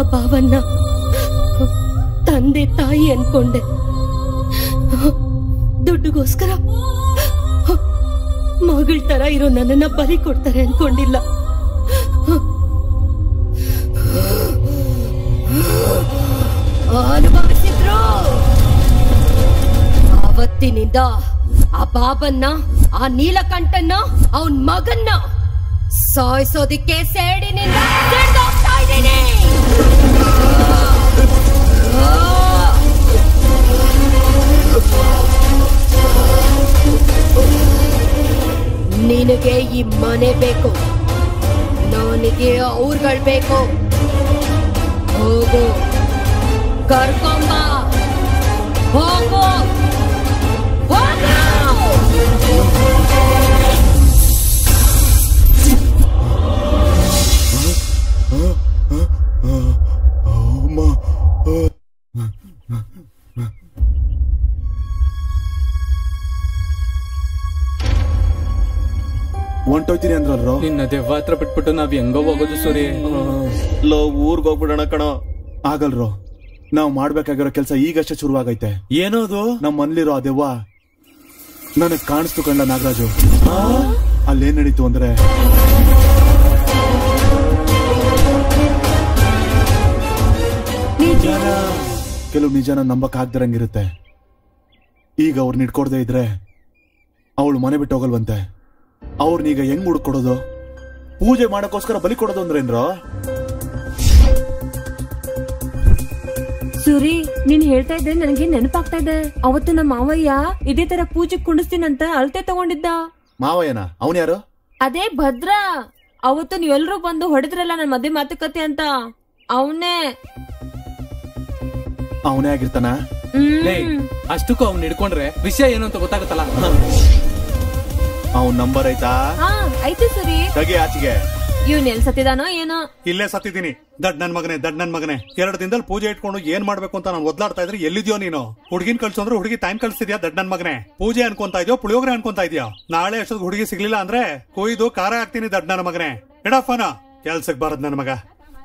ಭಾವನ್ನ ತಂದೆ ತಾಯಿ ಅನ್ಕೊಂಡೆ ದುಡ್ಡುಗೋಸ್ಕರ ಮಗಳ ತರ ಇರೋ ನನ್ನನ್ನ ಬಲಿ ಕೊಡ್ತಾರೆ ಅನ್ಕೊಂಡಿಲ್ಲ ಅನುಭವಿಸಿದ್ರು ಅವತ್ತಿನಿಂದ ಆ ಬಾಬನ್ನ ಆ ನೀಲಕಂಠನ್ನ ಅವನ್ ಮಗನ್ನ ಸಾಯಿಸೋದಿಕ್ಕೆ ಸೇಡಿನಿಂದ ಹಿಡ್ದೋಗ್ತಾ ಇದ್ದೀನಿ ನಿನಗೆ ಈ ಮನೆ ಬೇಕು ನನಗೆ ಅವ್ರುಗಳು ಬೇಕು ಹೋಗು ಕರ್ಕೊಂಬ ಹೋಗು ಹೋಗು ಹೊಂಟೋಯ್ತೀನಿ ಅಂದ್ರಲ್ರೋ ನಿನ್ನ ದೆವ್ವ ಹತ್ರ ಬಿಟ್ಬಿಟ್ಟು ನಾವ್ ಹೆಂಗೋ ಹೋಗೋದು ಸೂರಿ ಲೋ ಊರ್ಗ್ ಹೋಗ್ಬಿಡೋಣ ಕಣೋ ಆಗಲ್ರೋ ನಾವ್ ಮಾಡ್ಬೇಕಾಗಿರೋ ಕೆಲ್ಸ ಈಗಷ್ಟೇ ಶುರುವಾಗೈತೆ ಏನೋದು ನಮ್ ಮನ್ಲಿರೋ ಆ ದೆವ್ವ ನನಗ್ ಕಾಣಿಸ್ತು ಕಂಡ ನಾಗರಾಜು ಅಲ್ಲೇನ್ ನಡೀತು ಅಂದ್ರೆ ಕೆಲವು ನಿಜನ ನಂಬಕ್ ಆಗ್ದಿರಂಗಿರುತ್ತೆ ಈಗ ಅವ್ರನ್ನ ಇಟ್ಕೊಡ್ದೇ ಇದ್ರೆ ಅವಳು ಮನೆ ಬಿಟ್ಟು ಹೋಗಲ್ವಂತೆ ಅವ್ರನ್ನೀಗ ಹೆಂಗ್ ಹುಡ್ಕೊಡೋದು ಪೂಜೆ ಮಾಡಕ್ಕೋಸ್ಕರ ಬಲಿ ಕೊಡೋದು ಅಂದ್ರೇನ್ರೋ ಸೂರಿ ನೀನ್ ಹೇಳ್ತಾ ಇದ್ರೆ ನನಗೆ ನೆನಪಾಗ್ತಾ ಇದೆ ಅವತ್ತು ನಮ್ಮ ಮಾವಯ್ಯ ಇದೇ ತರ ಪೂಜೆ ಕುಂಡಿಸ್ತೀನಂತ ಅಳತೆ ತಗೊಂಡಿದ್ದ ಮಾವಯ್ಯನ ಅವನ್ಯಾರು ಅದೇ ಭದ್ರ ಅವತ್ತು ನೀವೆಲ್ರೂ ಬಂದು ಹೊಡೆದ್ರಲ್ಲ ನನ್ ಮದ್ವೆ ಮಾತುಕತೆ ಅಂತ ಅವನೇ ಅವನೇ ಆಗಿರ್ತಾನ ಲೇ ಅಷ್ಟಕ್ಕೂ ಅವ್ನ್ ಹಿಡ್ಕೊಂಡ್ರೆ ವಿಷಯ ಏನು ಅಂತ ಗೊತ್ತಾಗುತ್ತಲ್ಲ ಅವನ್ ನಂಬರ್ ಐತಾ ಹಾ ಐತೆ ಸೂರಿ ತಗಿ ಆಚೆಗೆ ಇವ್ನ್ ಎಲ್ ಸತ್ತಿದಾನೋ ಏನೋ ಇಲ್ಲೇ ಸತ್ತಿದ್ದೀನಿ ದಡ್ ನನ್ ಮಗನೆ ದಡ್ ನನ್ ಮಗನೆ ಎರಡು ದಿನದಲ್ಲಿ ಪೂಜೆ ಇಟ್ಕೊಂಡು ಏನ್ ಮಾಡ್ಬೇಕು ಅಂತ ನಾನು ಒದ್ಲಾಡ್ತಾ ಇದ್ರೆ ಎಲ್ಲಿದ್ಯೋ ನೀನು ಹುಡುಗಿನ ಕಳ್ಸಂದ್ರೆ ಹುಡುಗಿ ಟೈಮ್ ಕಳ್ಸಿದ್ಯಾ ದಡ್ ನನ್ ಮಗನೆ ಪೂಜೆ ಅನ್ಕೊಂತಾ ಇದೆಯೋ ಪುಳಿಯೋಗ್ರೆ ಅನ್ಕೊಂತಾ ಇದೆಯೋ ನಾಳೆ ಅಷ್ಟೊಂದು ಹುಡುಗಿ ಸಿಗ್ಲಿಲ್ಲ ಅಂದ್ರೆ ಕೊಯ್ದು ಖಾರ ಹಾಕ್ತೀನಿ ದಡ್ ನನ್ನ ಮಗನೆ ಇಡಫನ ಕೆಲ್ಸಕ್ ಬರದ್ ನನ್ ಮಗ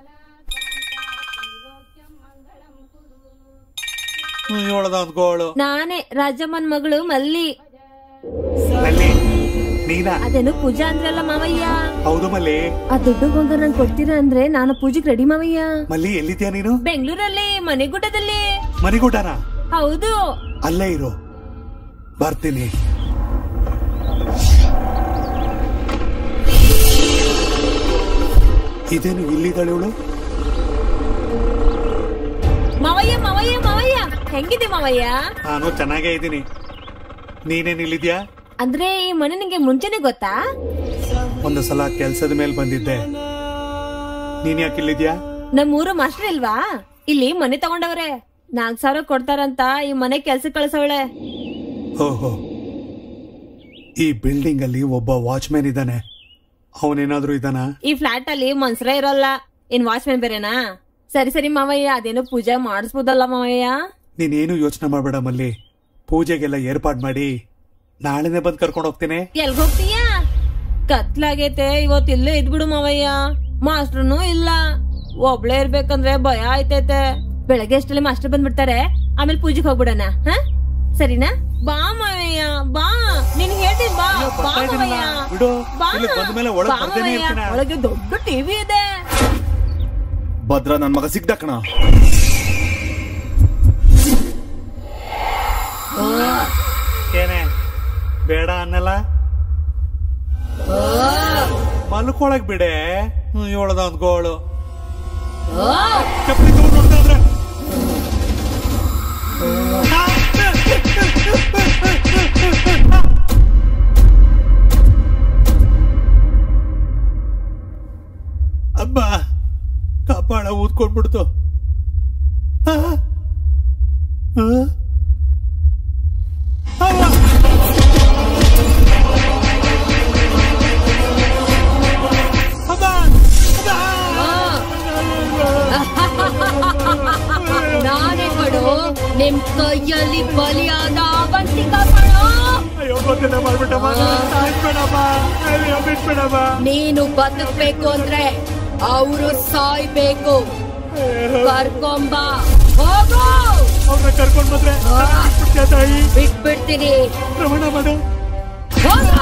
ಏಳದ ಗೋಳು ನಾನೇ ರಾಜಮ್ಮನ್ ಮಗಳು ಮಲ್ಲಿ ಮಲ್ಲಿ ನೀನಾ ಅದೇನು ಪೂಜಾ ಅಂದ್ರಲ್ಲ ಮಾವಯ್ಯ ಹೌದು ಮಲ್ಲಿ ಆ ದುಡ್ಡು ಬಂಗಾರ ನಂಗೆ ಕೊಡ್ತೀರಾ ಅಂದ್ರೆ ನಾನು ಪೂಜೆಗೆ ರೆಡಿ ಮಾವಯ್ಯ ಮಲ್ಲಿ ಎಲ್ಲಿದ್ಯಾ ನೀನು ಬೆಂಗಳೂರಲ್ಲಿ ಮನೆಗುಡ್ಡದಲ್ಲಿ ಮನಿಗೂಟನ ಹೌದು ಅಲ್ಲೇ ಇರು ಬರ್ತೀನಿ ಇದೇನು ಇಲ್ಲಿದ್ದಾಳೆ ಇವಳು ಮಾವಯ್ಯ ಮಾವಯ್ಯ ಮಾವಯ್ಯ ಹೆಂಗಿದೆ ಮಾವಯ್ಯ ನಾನು ಚೆನ್ನಾಗೇ ಇದ್ದೀನಿ ನೀನೇನ್ ಇಲ್ಲಿದ್ಯಾ ಅಂದ್ರೆ ಈ ಮನೆ ನಿಂಗೆ ಮುಂಚೆನೆ ಗೊತ್ತಾ ಒಂದು ಸಲ ಕೆಲ್ಸದ ಮೇಲೆ ಬಂದಿದ್ದೆ ನೀನ್ ಯಾಕೆ ಇಲ್ಲಿದ್ಯಾ ನಮ್ಮೂರು ಮಾಸ್ಟರ್ ಇಲ್ವಾ ಇಲ್ಲಿ ಮನೆ ತಗೊಂಡವ್ರೆ ನಾಲ್ಕ್ ಸಾವಿರ ಕೊಡ್ತಾರಂತ ಈ ಮನೆ ಕೆಲ್ಸ ಕಳ್ಸವಳೆ ಓಹೋ ಈ ಬಿಲ್ಡಿಂಗ್ ಅಲ್ಲಿ ಒಬ್ಬ ವಾಚ್ಮ್ಯಾನ್ ಇದ್ದಾನೆ ಅವನೇನಾದ್ರೂ ಇದ್ದಾನ ಈ ಫ್ಲಾಟ್ ಅಲ್ಲಿ ಮನ್ಸರ ಇರೋಲ್ಲ ಇನ್ ವಾಚ್ಮ್ಯಾನ್ ಬೇರೆನಾ ಸರಿ ಸರಿ ಮಾವಯ್ಯ ಅದೇನೋ ಪೂಜೆ ಮಾಡಿಸ್ಬೋದಲ್ಲ ಮಾವಯ್ಯ ನೀನೇನು ಯೋಚನೆ ಮಾಡ್ಬೇಡ ಮಲ್ಲಿ ಪೂಜೆಗೆಲ್ಲ ಏರ್ಪಾಡ್ ಮಾಡಿ ನಾಳೆನೆ ಬಂದ್ ಕರ್ಕೊಂಡು ಹೋಗ್ತೀನಿ ಎಲ್ಗ್ ಹೋಗ್ತೀಯಾ ಕತ್ಲಾಗೈತೆ ಇವತ್ ಇಲ್ಲೇ ಇದ್ಬಿಡು ಮಾವಯ್ಯ ಮಾಸ್ಟ್ರುನು ಇಲ್ಲ ಒಬ್ಳೇ ಇರ್ಬೇಕಂದ್ರೆ ಭಯ ಆಯ್ತೈತೆ ಬೆಳಗ್ಗೆ ಅಷ್ಟಲ್ಲಿ ಮಾಸ್ಟರ್ ಬಂದ್ಬಿಡ್ತಾರೆ ಆಮೇಲೆ ಪೂಜೆಗೆ ಹೋಗ್ಬಿಡಣ ಹ ಸರಿನಾ ಬಾ ಮಾವಯ್ಯ ಬಾ ನಿನ್ ಹೇಳ್ತೀನಿ ಬಾ ಬಾ ಬರ್ತಾ ಇದೀನಲ್ಲ, ಮಾವಯ್ಯ ಬಿಡು. ಬಾ ಇಲ್ಲಿ ಬಂದ್ಮೇಲೆ ಒಳಗ್ ಬಾ ಬರ್ದೇನೆ ಮಾವಯ್ಯ. ಇರ್ತೀನ. ಒಳಗೆ ದೊಡ್ಡ ಟಿವಿ ಇದೆ ಭದ್ರ ನನ್ ಮಗ ಸಿಗ್ದ ಕಣ ಏನೇ ಬೇಡ ಅನ್ನಲ್ಲ ಮಲ್ಕೊಳಕ್ ಬಿಡೆ ಏಳದ ಒಂದ್ ಗೋಳು ಚಪ್ಪಲಿ ತಗೊಂಡ್ ನೋಡ್ತಾದ್ರೆ ಅಬ್ಬ ಕಪಾಳ ಊದ್ಕೊಂಡ್ಬಿಡ್ತು ಆ? ಆ? ಅವ್ವ! ಅಬ್ಬ! ನಾನೇ ಕಡು ನಿಮ್ ಕೈಯಲ್ಲಿ ಬಲಿಯಾದ ಅವಂತಿಕ ಕಣೋ ಅಯ್ಯೋ ಗೊತ್ತಿಲ್ಲ ಮಾಡ್ಬಿಟ್ಟಮ್ಮ ಸಾಯ್ಸ್ಬೇಡಮ್ಮ ಅಯ್ಯೋ ಬಿಟ್ಬಿಡಮ್ಮ ನೀನು ಬದುಕ್ಬೇಕು ಅಂದ್ರೆ ಅವರು ಸಾಯ್ಬೇಕು ಕರ್ಕೊಂಬ ಹೋಗು ಅವ್ರನ್ನ ಕರ್ಕೊಂಡ್ ಬಂದ್ರೆ ನನ್ನ ಬಿಟ್ಬಿಡ್ತೀಯ ತಾಯಿ ಬಿಟ್ಬಿಡ್ತೀನಿ ಪ್ರಮಾಣ ಮಾಡು ಹೋಗು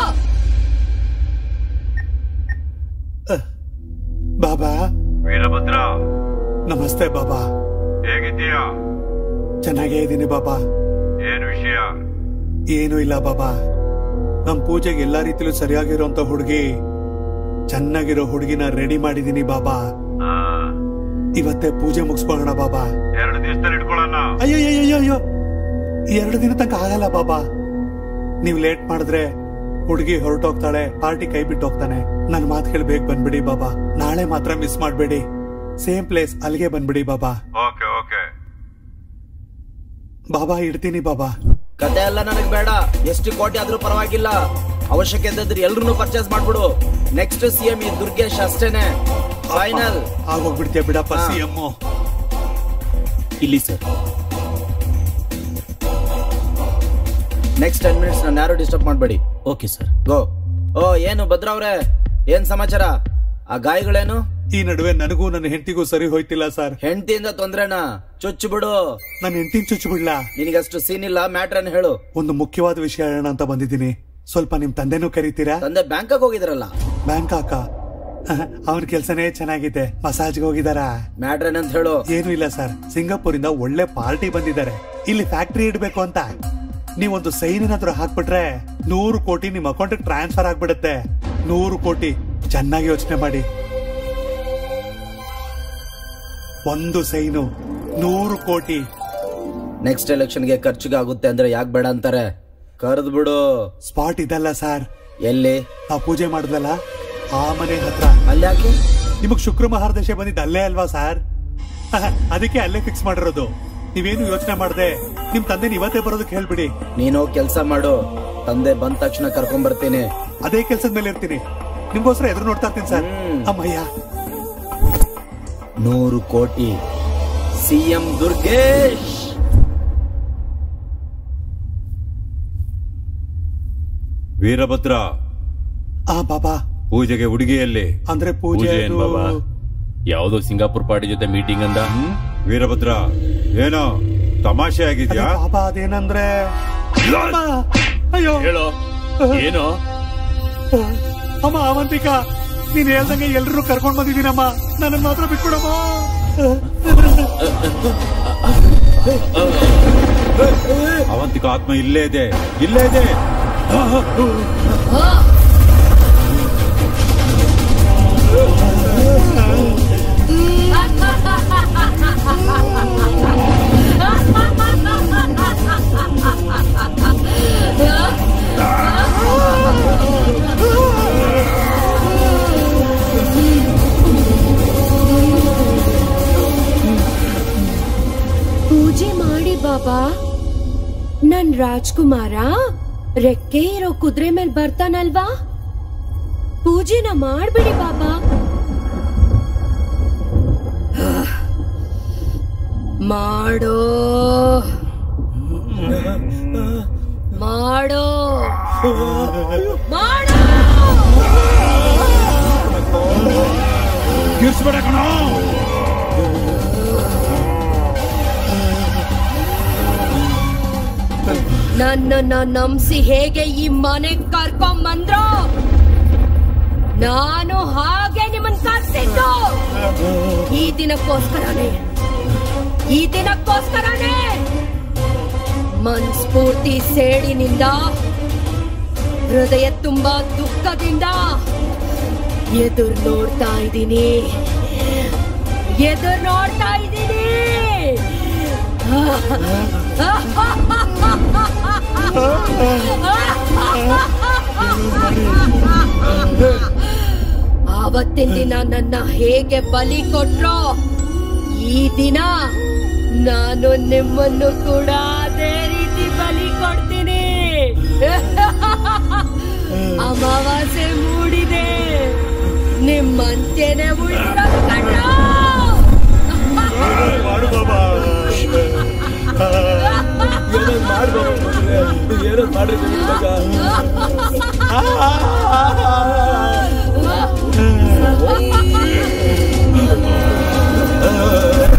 ಬಾಬಾ ವೀರಭದ್ರ ನಮಸ್ತೆ ಬಾಬಾ ಹೇಗಿದ್ದೀಯಾ ಚೆನ್ನಾಗೇ ಇದ್ದೀನಿ ಬಾಬಾ ಏನ್ ವಿಷಯ ಏನೂ ಇಲ್ಲ ಬಾಬಾ ನಮ್ ಪೂಜೆಗೆ ಎಲ್ಲಾ ರೀತಿಲೂ ಸರಿಯಾಗಿರೋಂತ ಹುಡುಗಿ ಚೆನ್ನಾಗಿರೋ ಹುಡುಗಿನ ರೆಡಿ ಮಾಡಿದೀನಿ ಬಾಬಾ ಆ, ಇವತ್ತೇ ಪೂಜೆ ಮುಗಿಸ್ಕೊಳ್ಳೋಣ ಬಾಬಾ ಎರಡು ದಿವಸದಲ್ಲಿ ಇಟ್ಕೊಳ್ಳೋಣ ಅಯ್ಯೋ ಅಯ್ಯೋ ಅಯ್ಯೋ ಅಯ್ಯೋ ಎರಡು ದಿನ ತನಕ ಆಗಲ್ಲ ಬಾಬಾ ನೀವ್ ಲೇಟ್ ಮಾಡಿದ್ರೆ ಹುಡುಗಿ ಹೊರಟೋಗ್ತಾಳೆ ಪಾರ್ಟಿ ಕೈ ಬಿಟ್ಟು ಹೋಗ್ತಾನೆ ನನ್ ಮಾತು ಕೇಳಿ ಬೇಗ ಬಂದ್ಬಿಡಿ ಬಾಬಾ ನಾಳೆ ಮಾತ್ರ ಮಿಸ್ ಮಾಡ್ಬೇಡಿ ಸೇಮ್ ಪ್ಲೇಸ್ ಅಲ್ಲಿಗೆ ಬಂದ್ಬಿಡಿ ಬಾಬಾ ಓಕೆ ಓಕೆ ಬಾಬಾ ಇಡ್ತೀನಿ ಬಾಬಾ ಕತೆ ಎಲ್ಲ ನನಗ್ ಬೇಡ ಎಷ್ಟು ಕೋಟಿ ಆದ್ರೂ ಪರವಾಗಿಲ್ಲ ಅವಶ್ಯಕತೆ ಇದ್ರೆ ಎಲ್ರು ಪರ್ಚೇಸ್ ಮಾಡ್ಬಿಡು ನೆಕ್ಸ್ಟ್ ಸಿ ಎಂ ಈ ದುರ್ಗೇಶ್ ಅಷ್ಟೇನೆ ಫೈನಲ್ ಆಗೋಗ್ಬಿಡ್ತೀಯ ಬಿಡಪ್ಪ ಹಾ. ಸಿ ಎಮ್ ಇಲ್ಲಿ ಸರ್ ನೆಕ್ಸ್ಟ್ ಟೆನ್ ಮಿನಿಟ್ಸ್ ನಾನು ಯಾರು ಡಿಸ್ಟರ್ಬ್ ಮಾಡಬೇಡಿ ಓಕೆ ಸರ್ ಗೋ ಓ ಏನು ಭದ್ರ ಅವ್ರೆ ಏನ್ ಸಮಾಚಾರ ಆ ಗಾಯಗಳೇನು ಈ ನಡುವೆ ನನಗೂ ನನ್ನ ಹೆಂಡತಿಗೂ ಸರಿ ಹೋಯ್ತಿಲ್ಲ ಸರ್ ಹೆಂಡತಿಯಿಂದ ತೊಂದ್ರೆನಾ ಚುಚ್ಚು ಬಿಡು ನನ್ನ ಹೆಂಡತಿನ ಚುಚ್ಚು ಬಿಡ್ಲಾ ನಿನಗಷ್ಟು ಸೀನ್ ಇಲ್ಲ ಮ್ಯಾಟ್ರನ್ ಹೇಳು ಒಂದು ಮುಖ್ಯವಾದ ವಿಷಯ ಹೇಳೋಣ ಅಂತ ಬಂದಿದ್ದೀನಿ ಸ್ವಲ್ಪ ನಿಮ್ ತಂದೆನೂ ಕರೀತೀರಾ ತಂದೆ ಬ್ಯಾಂಕಾಕ್ ಹೋಗಿದ್ರಲ್ಲ ಬ್ಯಾಂಕಾಕ ಅವನ ಕೆಲ್ಸನೇ ಚೆನ್ನಾಗಿದೆ ಮಸಾಜ್ಗೆ ಹೋಗಿದಾರಾ ಮ್ಯಾಟ್ರನ್ ಅಂತ ಹೇಳು ಏನು ಇಲ್ಲ ಸರ್ ಸಿಂಗಾಪುರ್ ಇಂದ ಒಳ್ಳೆ ಪಾರ್ಟಿ ಬಂದಿದ್ದಾರೆ ಇಲ್ಲಿ ಫ್ಯಾಕ್ಟ್ರಿ ಇಡ್ಬೇಕು ಅಂತ ನೀವೊಂದು ಸೈನ್ ಏನಾದ್ರು ಹಾಕ್ಬಿಟ್ರೆ ನೂರು ಕೋಟಿ ನಿಮ್ ಅಕೌಂಟ್ ಟ್ರಾನ್ಸ್ಫರ್ ಆಗ್ಬಿಡುತ್ತೆ ನೂರು ಕೋಟಿ ಚೆನ್ನಾಗಿ ಯೋಚನೆ ಮಾಡಿ ಒಂದು ಸೈನು ನೂರು ಕೋಟಿ ನೆಕ್ಸ್ಟ್ ಎಲೆಕ್ಷನ್ಗೆ ಖರ್ಚಿಗೆ ಆಗುತ್ತೆ ಅಂದ್ರೆ ಯಾಕೆ ಬೇಡ ಅಂತಾರೆ ಕರೆದ್ ಬಿಡು ಸ್ಪಾಟ್ ಇದಲ್ಲ ಸರ್ ಎಲ್ಲಿ ನಾವು ಪೂಜೆ ಮಾಡಿದ್ವಲ್ಲ ಆ ಮನೆ ಹತ್ರ ಅಲ್ಲಿ ಯಾಕೆ ನಿಮಗ್ ಶುಕ್ರ ಮಹಾರದಶ ಬಂದಿದ್ದು ಅಲ್ಲೇ ಅಲ್ವಾ ಸರ್ ಅದಕ್ಕೆ ಅಲ್ಲೇ ಫಿಕ್ಸ್ ಮಾಡಿರೋದು ನೀವೇನು ಯೋಚನೆ ಮಾಡದೆ ನಿಮ್ ತಂದೆ ಇವತ್ತೇ ಬರೋದಕ್ಕೆ ಹೇಳ್ಬಿಡಿ ನೀನು ಕೆಲಸ ಮಾಡು ತಂದೆ ಬಂದ ತಕ್ಷಣ ಕರ್ಕೊಂಡ್ ಬರ್ತೀನಿ ಅದೇ ಕೆಲ್ಸದ ಮೇಲೆ ಇರ್ತೀನಿ ನಿಮ್ಗೋಸ್ಕರ ಎದುರು ನೋಡ್ತಾ ಇರ್ತೀನಿ ಸರ್ ಹ್ಮ್. ಅಮ್ಮಯ್ಯ ನೂರು ಕೋಟಿ ಸಿಎಂ ದುರ್ಗೇಶ್ ವೀರಭದ್ರ ಆ ಬಾಬಾ ಪೂಜೆಗೆ ಹುಡುಗಿಯಲ್ಲಿ ಅಂದ್ರೆ ಪೂಜೆ ಪೂಜೆ ಏನ್ ಅದು- ಬಾಬಾ ಯಾವ್ದೋ ಸಿಂಗಾಪುರ್ ಪಾರ್ಟಿ ಜೊತೆ ಮೀಟಿಂಗ್ ಅಂದ ವೀರಭದ್ರ ಏನೋ ತಮಾಷೆ ಅದೇ ಆಗಿದ್ಯಾ ಬಾಬಾ ಅದೇನಂದ್ರೆ ಅಮ್ಮ! ಅಯ್ಯೋ ಹೇಳೋ ಏನೋ ಅಮ್ಮ ಅವಂತಿಕಾ ನೀನ್ ಹೇಳ್ದಂಗೆ ಎಲ್ರು ಕರ್ಕೊಂಡ್ ಬಂದಿದ್ದೀನಮ್ಮ ನನ್ನ ಮಾತ್ರ ಬಿಟ್ಬಿಡಮ್ಮ ಅವಂತಿಕ ಆತ್ಮ ಇಲ್ಲೇ ಇದೆ ಇಲ್ಲೇ ಇದೆ ಪೂಜೆ ಮಾಡಿ ಬಾಬಾ ನನ್ ರಾಜ್ಕುಮಾರ ರೆಕ್ಕೆ ಇರೋ ಕುದುರೆ ಮೇಲೆ ಬರ್ತಾನಲ್ವಾ ಪೂಜೆನ ಮಾಡ್ಬಿಡಿ ಬಾಬಾ ಮಾಡೋ ಮಾಡೋ ಮಾಡೋ ನನ್ನನ್ನ ನಂಬಿಸಿ ಹೇಗೆ ಈ ಮನೆಗ್ ಕರ್ಕೊಂಡ್ ಬಂದ್ರು ನಾನು ಹಾಗೆ ನಿಮ್ಮನ್ ಕರ್ಸಿದ್ದು ಈ ದಿನಕ್ಕೋಸ್ಕರನೇ ಈ ದಿನಕ್ಕೋಸ್ಕರನೇ ಮನ್ಸ್ಫೂರ್ತಿ ಸೇಡಿನಿಂದ ಹೃದಯ ತುಂಬಾ ದುಃಖದಿಂದ ಎದುರು ನೋಡ್ತಾ ಇದ್ದೀನಿ ಎದುರು ನೋಡ್ತಾ ಇದ್ದೀನಿ ಆವತ್ತಿನ ದಿನ ನನ್ನ ಹೇಗೆ ಬಲಿ ಕೊಟ್ರೋ ಈ ದಿನ ನಾನು ನಿಮ್ಮನ್ನು ಕೂಡ ಅದೇ ರೀತಿ ಬಲಿ ಕೊಡ್ತೀನಿ ಅಮಾವಾಸ್ಯೆ ಮೂಡಿದೆ ನಿಮ್ಮಂತೆನೆ ಉಳಿದಿರೋ ಕಣ್ರು. ಮಾಡು ಬಾಬಾ ಏನೋ ಮಾಡ್ರಿ ಆ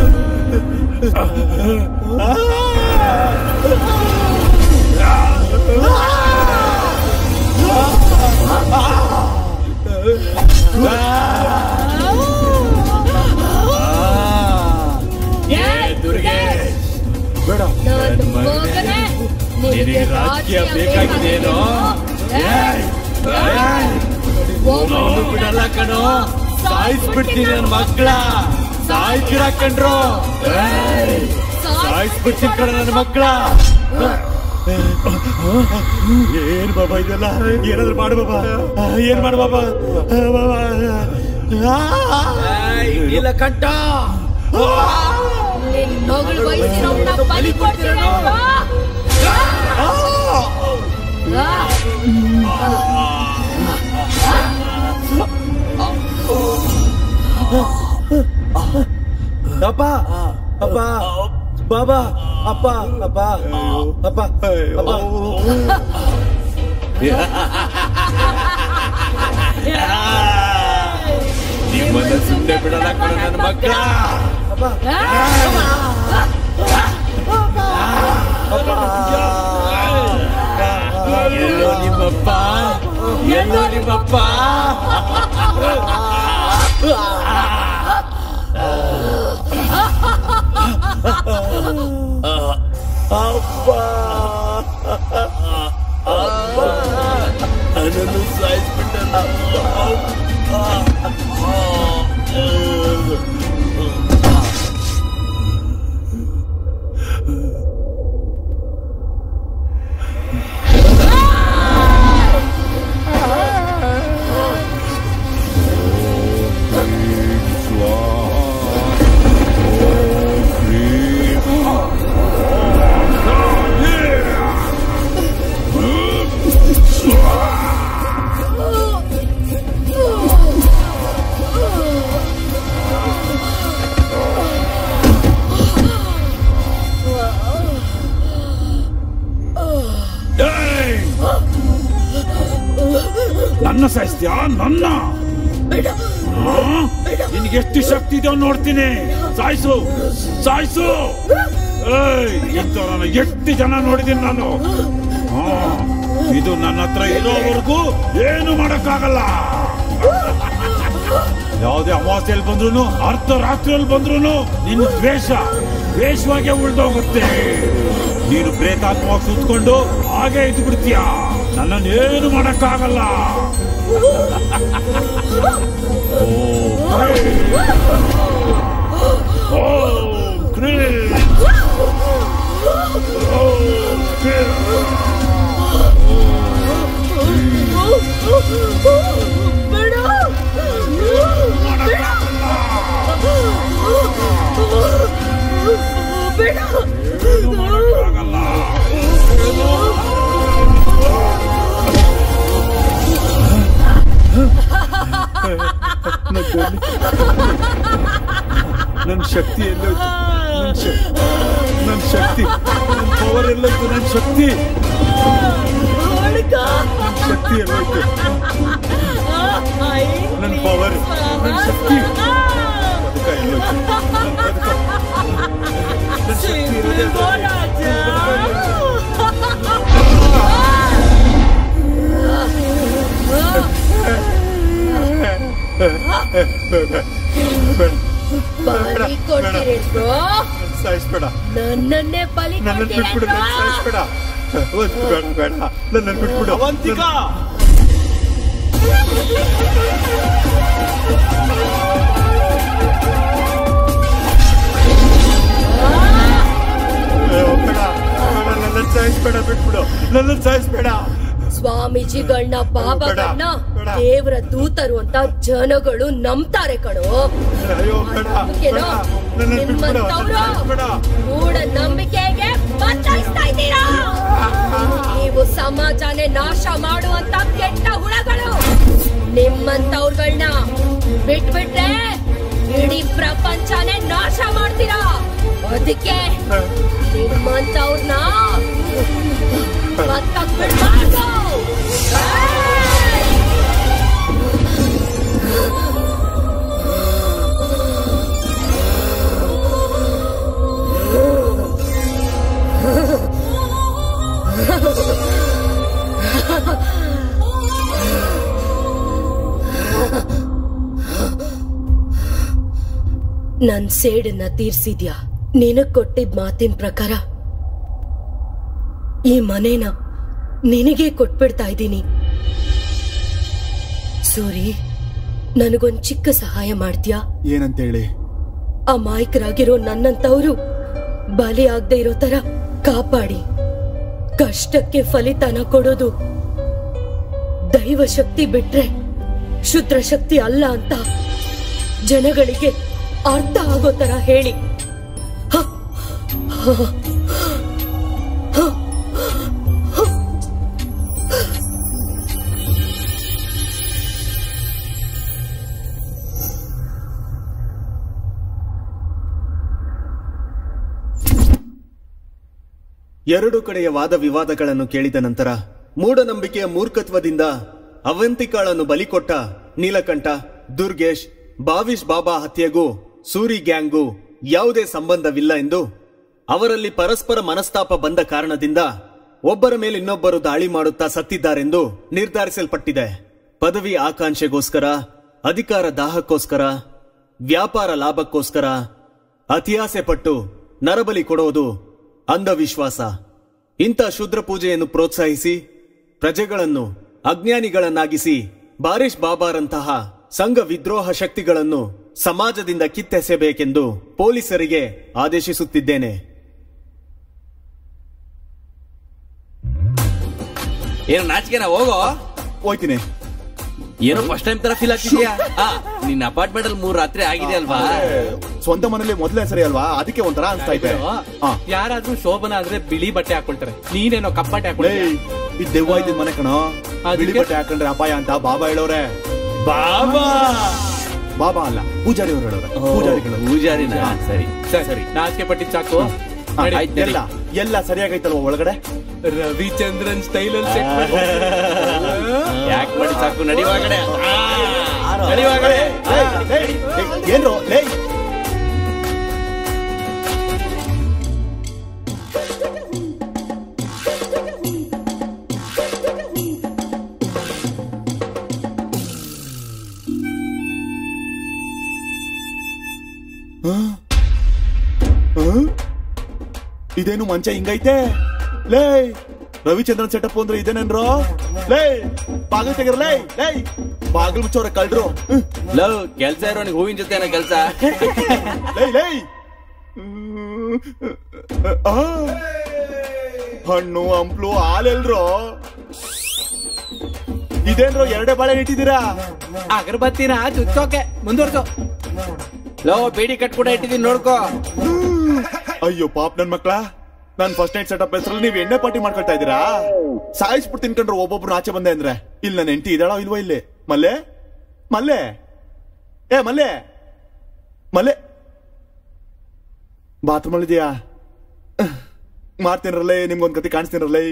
ಬೇಡ ನನ್ನ ಮಗನೇ ನಿನಗೆ ರಾಜ್ಯ ಬೇಕಾಗಿದೇನೋ ಅವನು ಬಿಡಲ್ಲ ಕಣೋ ಸಾಯಿಸ್ಬಿಡ್ತೀನಿ ನನ್ ಮಕ್ಕಳ ಸಾಯ್ತೀರ ಕಣ್ರೋ ಸಾಯಿಸ್ಬಿಡ್ತೀನಿ ಕಣ ನನ್ನ ಮಕ್ಕಳ ಏನ್ ಬಾಬಾ ಇದೆಲ್ಲ ಏನಾದ್ರು ಮಾಡು ಬಾಬಾ ಏನ್ ಮಾಡು ಬಾಬಾ ಬಾಬಾ ಇಲ್ಲ ಕಂಟ ನಿನ್ ಮಗಳು ವಯಸ್ಸಿನವನ್ನ ಬಲಿ ಕೊಡ್ತೀನಿ ಅಪ್ಪ ಅಪ್ಪ ಬಾಬಾ ಅಪ್ಪ ಅಪ್ಪ ಅಪ್ಪ ಅಪ್ಪ ನಿಮ್ಮನ್ನ ಸುಮ್ಮನೆ ಬಿಡಲ್ಲ ಕಣ ನನ್ನ ಮಕ್ಕಳ ಅಪ್ಪ ಎಲ್ಲೋ ನಿಮ್ಮಪ್ಪ ಎಲ್ಲೋ ನಿಮ್ಮಪ್ಪ ನನ್ನನ್ನು ಸಾಯಿಸ್ಬಿಟ್ಟಲ್ಲ ನನ್ನ ಸಾಯಿಸ್ತೀಯಾ ನನ್ನ ನಿನ್ಗೆ ಎಷ್ಟು ಶಕ್ತಿ ಇದೆಯೋ ನೋಡ್ತೀನಿ ಸಾಯಿಸು ಸಾಯಿಸು ಏಯ್, ಇಂಥವ್ರನ್ನ ಎಷ್ಟು ಜನ ನೋಡಿದೀನಿ ನಾನು ಹಾ, ಇದು ನನ್ನ ಹತ್ರ ಇರೋವರೆಗೂ ಏನು ಮಾಡಕ್ಕಾಗಲ್ಲ ಯಾವುದೇ ಅಮಾವಾಸ್ಯೆಯಲ್ಲಿ ಬಂದ್ರು ಅರ್ಧ ರಾತ್ರಿಯಲ್ಲಿ ಬಂದ್ರು ನಿನ್ನ ದ್ವೇಷ ದ್ವೇಷವಾಗೇ ಉಳ್ದೋಗುತ್ತೆ ನೀನು ಪ್ರೇತಾತ್ಮವಾಗಿ ಸುತ್ಕೊಂಡು ಹಾಗೆ ಇದ್ದು ಬಿಡ್ತೀಯ ನನ್ನನ್ನು ಏನು ಮಾಡಕ್ಕಾಗಲ್ಲ ಓ ಕ್ರೀಮ್ ಓ ಕ್ರೀಮ್ ನನ್ನ ಶಕ್ತಿ ಎಲ್ಲೋಯ್ತು ನನ್ನ ಶಕ್ತಿ ನನ್ನ ಶಕ್ತಿ ನನ್ನ ಪವರ್ ಎಲ್ಲೋಯ್ತು ನನ್ನ ಶಕ್ತಿ ನನ್ನ ಶಕ್ತಿ ಎಲ್ಲೋಯ್ತು ನನ್ನ ಪವರ್ ನನ್ನ ಶಕ್ತಿ ಬದುಕ ಎಲ್ಲೋಯ್ತು ನನ್ನ ಬದುಕ ನನ್ನ ಶಕ್ತಿ ಇರೋದೇ ಅದ್ರಲ್ಲಿ. ಬಲಿ ಕೊಡ್ತೀರೇನ್ರೋ ನನ್ನ ಸಾಯಿಸ್ಬೇಡ ನನ್ನನ್ನೇ ಬಲಿ ನನ್ನನ್ನು ಬಿಟ್ಬಿಡು ನನ್ನ ಸಾಯಿಸ್ಬೇಡ ಒಂದು ಬೇಡ ಬೇಡ ನನ್ನನ್ನು ಬಿಟ್ಬಿಡು ಅವಂತಿಕಾ ಅಯ್ಯೋ, ಬೇಡ ಬೇಡ, ನನ್ನನ್ನು ಸಾಯಿಸ್ಬೇಡ ಬಿಟ್ಬಿಡು ನನ್ನನ್ನು ಸಾಯಿಸ್ಬೇಡ ಸ್ವಾಮೀಜಿಗಳನ್ನ ಬಾಬಾಗಳನ್ನ ಬೇಡ. ದೇವರ ದೂತರು ಅಂತ ಜನಗಳು ನಂಬ್ತಾರೆ ಕಣೋ ಅಯ್ಯೋ ಬೇಡ ಬೇಡ ಅದಕ್ಕೇನೋ ನನ್ನನ್ನು ಬಿಟ್ಬಿಡು ನನ್ನನ್ನು ನಿಮ್ಮಂತವ್ರು ಸಾಯಿಸ್ಬೇಡ ಮೂಢ ನಂಬಿಕೆಗೆ ಬಚಾಯಿಸ್ತಾ ಇದ್ದೀರಾ ನೀವು ಸಮಾಜನೇ ನಾಶ ಮಾಡುವಂತ ಕೆಟ್ಟ ಹುಳಗಳು ನಿಮ್ಮಂತವ್ರಗಳನ್ನ ಬಿಟ್ಬಿಟ್ರೆ ಇಡೀ ಪ್ರಪಂಚನೇ ನಾಶ ಮಾಡ್ತೀರಾ ಅದಕ್ಕೆ ನಿಮ್ಮಂತವ್ರನ್ನ ಬದುಕಕ್ ಬಿಡ್ಬಾರ್ದು ಏಯ್! ನನ್ ಸೇಡನ್ನ ತೀರ್ಸಿದ್ಯಾ ನಿನಗ್ ಕೊಟ್ಟಿದ್ ಮಾತಿನ ಪ್ರಕಾರ ಈ ಮನೇನ ನಿನಗೆ ಕೊಟ್ಬಿಡ್ತಾ ಇದ್ದೀನಿ ಸೂರಿ ನನಗೊಂದ್ ಚಿಕ್ಕ ಸಹಾಯ ಮಾಡ್ತೀಯಾ ಏನಂತೇಳಿ ಅಮಾಯಕರಾಗಿರೋ ನನ್ನಂತವ್ರು ಬಲಿ ಆಗದೆ ಇರೋ ತರ ಕಾಪಾಡಿ ಕಷ್ಟಕ್ಕೆ ಫಲಿತಾನ ಕೊಡೋದು ದೈವ ಶಕ್ತಿ ಬಿಟ್ರೆ ಶುದ್ರ ಶಕ್ತಿ ಅಲ್ಲ ಅಂತ ಜನಗಳಿಗೆ ಅರ್ಥ ಆಗೋ ತರ ಹೇಳಿ ಹ, ಹ, ಹ, ಹ. ಎರಡು ಕಡೆಯ ವಾದ ವಿವಾದಗಳನ್ನು ಕೇಳಿದ ನಂತರ ಮೂಢನಂಬಿಕೆಯ ಮೂರ್ಖತ್ವದಿಂದ ಅವಂತಿಕಾಳನ್ನು ಬಲಿಕೊಟ್ಟ ನೀಲಕಂಠ ದುರ್ಗೇಶ್ ಬಾವಿಶ್ ಬಾಬಾ ಹತ್ಯೆಗೂ ಸೂರಿ ಗ್ಯಾಂಗ್ಗೂ ಯಾವುದೇ ಸಂಬಂಧವಿಲ್ಲ ಎಂದು ಅವರಲ್ಲಿ ಪರಸ್ಪರ ಮನಸ್ತಾಪ ಬಂದ ಕಾರಣದಿಂದ ಒಬ್ಬರ ಮೇಲೆ ಇನ್ನೊಬ್ಬರು ದಾಳಿ ಮಾಡುತ್ತಾ ಸತ್ತಿದ್ದಾರೆಂದು ನಿರ್ಧರಿಸಲ್ಪಟ್ಟಿದೆ ಪದವಿ ಆಕಾಂಕ್ಷೆಗೋಸ್ಕರ ಅಧಿಕಾರ ದಾಹಕ್ಕೋಸ್ಕರ ವ್ಯಾಪಾರ ಲಾಭಕ್ಕೋಸ್ಕರ ಅತಿಯಾಸೆ ಪಟ್ಟು ನರಬಲಿ ಕೊಡುವುದು ಅಂಧವಿಶ್ವಾಸ ಇಂಥ ಶುದ್ರ ಪೂಜೆಯನ್ನು ಪ್ರೋತ್ಸಾಹಿಸಿ ಪ್ರಜೆಗಳನ್ನು ಅಜ್ಞಾನಿಗಳನ್ನಾಗಿಸಿ ಬಾರಿಶ್ ಬಾಬಾರಂತಹ ಸಂಘ ವಿದ್ರೋಹ ಶಕ್ತಿಗಳನ್ನು ಸಮಾಜದಿಂದ ಕಿತ್ತೆಸೆಬೇಕೆಂದು ಪೊಲೀಸರಿಗೆ ಆದೇಶಿಸುತ್ತಿದ್ದೇನೆ ಏನು ನಾಚಿಕೆನ ಹೋಗೋ ಹೋಯ್ತೀನಿ ಏನೋ ಫಸ್ಟ್ ಟೈಮ್ ತರ ಫೀಲ್ ಆಗ್ತಿದ್ಯಾ ಆ, ನಿನ್ನ ಅಪಾರ್ಟ್ಮೆಂಟ್ ಅಲ್ಲಿ ಮೂರ್ ರಾತ್ರಿ ಆಗಿದೆ ಅಲ್ವಾ ಸ್ವಂತ ಮನೇಲಿ ಮೊದಲೇ ಸರಿ ಅಲ್ವಾ ಅದಕ್ಕೆ ಒಂಥರ ಅನ್ಸ್ತಾ ಇದೆ ಆ. ಯಾರಾದ್ರೂ ಶೋಭನ ಆದ್ರೆ ಬಿಳಿ ಬಟ್ಟೆ ಹಾಕೊಳ್ತಾರೆ ನೀನೇನೋ ಕಪ್ಪಟ್ಟೆ ಹಾಕೊಳ್ತೀಯ ಏಯ್, ಈ ದೆವ್ವ ಇದ್ದಿದ್ ಮನೆ ಕಣೋ ಅದಕ್ಕೆ? ಬಿಳಿ ಬಟ್ಟೆ ಹಾಕೊಂಡ್ರೆ ಅಪಾಯ ಅಂತ ಬಾಬಾ ಹೇಳೋರೆ ಬಾಬಾ ಬಾಬಾ ಅಲ್ಲ ಪೂಜಾರಿ ಅವ್ರು ಹೇಳೋರೆ ಪೂಜಾರಿಗಳು ಪೂಜಾರಿನ ಸರಿ ಸರಿ ನಾಚಿಕೆ ಪಟ್ಟಿದ್ ಸಾಕು ಆ, ನಡಿ. ಆಯ್ತು, ನಡಿ. ಎಲ್ಲ ಎಲ್ಲ ಸರಿಯಾಗೈತಲ್ವ ಒಳಗಡೆ ರವಿಚಂದ್ರನ್ ಸ್ಟೈಲ್ ಅಲ್ಲಿ ಸೆಟ್ ಮಾಡಿ ಯಾಕೆ ಮಾಡಿ ಸಾಕು ನಡಿವಾಗಡೆ ನಡಿವಾಗಡೆ ಏಯ್, ಏಯ್, ಏಯ್, ಏನ್ರೋ ಲೇ ಇದೇನು ಮಂಚ ಹಿಂಗೈತೆ ಲೇ ರವಿಚಂದ್ರನ್ ಸೆಟಪ್ ಅಂದ್ರೆ ಇದೇನೇನ್ರೋ ಲೇ ಬಾಗಿಲು ತೆಗಿರ ಲೇ ಲೇ ಬಾಗಿಲು ಮುಚ್ಚೋರ ಕಳ್ರು ಹ್ಮ್. ಲವ್ ಕೆಲ್ಸ ಇರೋನಿಗೆ ಹೂವಿನ ಜೊತೆ ಏನೋ ಕೆಲ್ಸ ಲೈ ಲೈ ಹ್ಮ್. ಆ. ಹಣ್ಣು ಹಂಪ್ಲು ಹಾಲೆಲ್ರೋ ಇದೇನ್ರೋ ಎರಡೇ ಬಾಳೆ ಇಟ್ಟಿದ್ದೀರಾ ಅಗರಬತ್ತಿನ ಚುಚ್ಚೋಕೆ ಮುಂದುವರ್ಸೋ ಲವ್ ಬೇಡಿ ಕಟ್ ಕೂಡ ಇಟ್ಟಿದ್ದೀನಿ ನೋಡ್ಕೋ ಅಯ್ಯೋ ಪಾಪ್ ನನ್ ಮಕ್ಳ ನಾನ್ ಫಸ್ಟ್ ನೈಟ್ ಸೆಟಪ್ ಹೆಸರಲ್ಲಿ ನೀವ್ ಎಣ್ಣೆ ಪಾರ್ಟಿ ಮಾಡ್ಕೊಳ್ತಾ ಇದ್ದೀರಾ ಸಾಯಿಸ್ಬಿಟ್ಟು ತಿನ್ಕೊಂಡ್ರೆ ಒಬ್ಬೊಬ್ರು ಆಚೆ ಬಂದೆ ಅಂದ್ರೆ ಇಲ್ಲಿ ನನ್ನ ಹೆಂಡತಿ ಇದ್ದಾಳೋ ಇಲ್ವೋ ಇಲ್ಲಿ ಮಲ್ಲೆ ಮಲ್ಲೆ ಏ ಮಲ್ಲೆ ಮಲ್ಲೆ ಬಾತ್ರೂಮ್ ಅಲ್ಲಿ ಇದೆಯಾ ಮಾಡ್ತೀನರಲ್ಲೇ ನಿಮ್ಗೊಂದ್ ಗತಿ ಕಾಣಿಸ್ತೀನರಲ್ಲೇ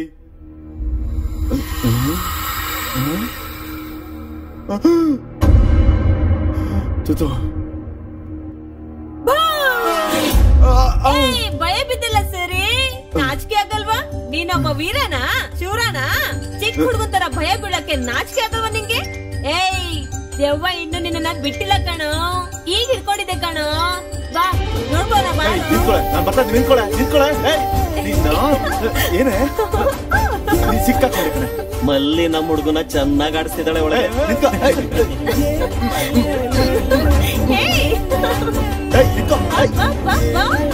ಚುಚ್ಚು ಏಯ್, ಭಯ ಬಿದ್ದಿಲ್ಲ ಸರಿ ನಾಚಿಕೆ ಆಗಲ್ವಾ ನೀನೊಬ್ಬ ವೀರನ ಶೂರನ ಚಿಕ್ಕ ಹುಡುಗನ್ ತರ ಭಯ ಬೀಳಕ್ಕೆ ನಾಚಿಕೆ ಆಗಲ್ವಾ ನಿಂಗೆ ಏಯ್ ದೆವ್ವ ಇನ್ನು ನಿನ್ನ ಬಿಟ್ಟಿಲ್ಲ ಕಣೋ ಈಗ ಹಿಡ್ಕೊಂಡಿದ್ದೆ ಕಣೋ ಬಾ ನೋಡ್ಬೋಣ ಬಾ ಏಯ್, ನಿಂತ್ಕೊಳೆ ನಾನ್ ಬರ್ತಾ ಇದ್ದೀನಿ, ನಿಂತ್ಕೊಳೆ ನಿಂತ್ಕೊಳೆ ಏಯ್, ನಿನ್ನ ಏನೇ ನೀ ಸಿಕ್ಕಾಕೊಂಡಿದ್ದಾನೆ ಮಲ್ಲಿ ನಮ್ಮ ಹುಡುಗನ ಚೆನ್ನಾಗಿ ಆಡಿಸ್ತಿದ್ದಾಳೆ ಒಳಗೆ ನಿಂತ್ಕೊ ಏಯ್, ಏಯ್ ಏಯ್, ನಿಂತ್ಕೊ ಏಯ್. ಬಾ ಬಾ ಬಾ